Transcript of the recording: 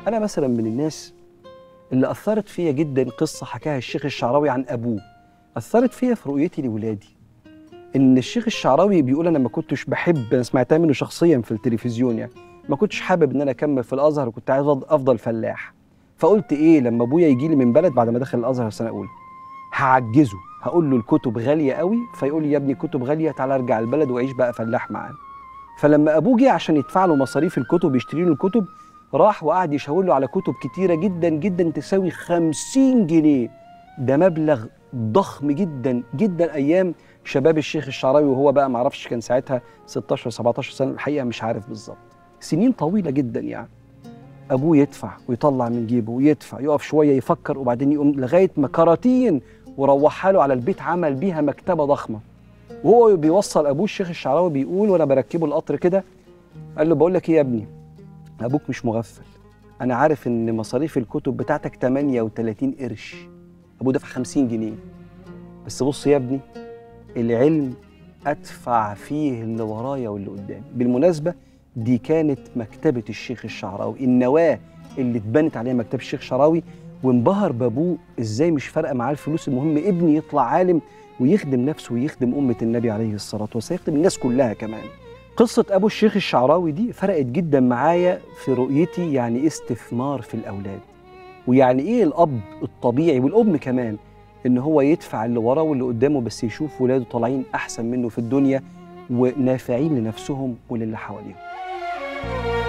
انا مثلا من الناس اللي اثرت فيا جدا قصه حكاها الشيخ الشعراوي عن ابوه اثرت فيا في رؤيتي لاولادي ان الشيخ الشعراوي بيقول انا ما كنتش بحب انا سمعتها منه شخصيا في التلفزيون يعني ما كنتش حابب ان انا اكمل في الازهر وكنت عايز أفضل- افضل فلاح فقلت ايه لما ابويا يجي لي من بلد بعد ما دخل الازهر سنه اولى هعجزه هقول له الكتب غاليه قوي فيقول لي يا ابني كتب غاليه تعالى ارجع البلد واعيش بقى فلاح معانا فلما ابوه جه عشان يدفع له مصاريف الكتب يشتري له الكتب راح وقعد يشاور له على كتب كتيره جدا جدا تساوي 50 جنيه ده مبلغ ضخم جدا جدا ايام شباب الشيخ الشعراوي وهو بقى معرفش كان ساعتها 16 17 سنه الحقيقه مش عارف بالظبط سنين طويله جدا يعني ابوه يدفع ويطلع من جيبه ويدفع يقف شويه يفكر وبعدين يقوم لغايه ما كراتين وروحها له على البيت عمل بيها مكتبه ضخمه وهو بيوصل ابوه الشيخ الشعراوي بيقول وانا بركبه القطر كده قال له بقول لك ايه يا ابني ابوك مش مغفل انا عارف ان مصاريف الكتب بتاعتك 38 قرش ابوه دفع 50 جنيه بس بص يا ابني العلم ادفع فيه اللي ورايا واللي قدامي بالمناسبه دي كانت مكتبه الشيخ الشعراوي النواه اللي اتبنت عليها مكتبه الشيخ الشعراوي وانبهر بابوه ازاي مش فارقه معاه الفلوس المهم ابني يطلع عالم ويخدم نفسه ويخدم امه النبي عليه الصلاه والسلام يخدم الناس كلها كمان قصة أبو الشيخ الشعراوي دي فرقت جدا معايا في رؤيتي يعني إيه استثمار في الأولاد ويعني إيه الأب الطبيعي والأم كمان إن هو يدفع اللي وراه واللي قدامه بس يشوف ولاده طالعين أحسن منه في الدنيا ونافعين لنفسهم وللي حواليهم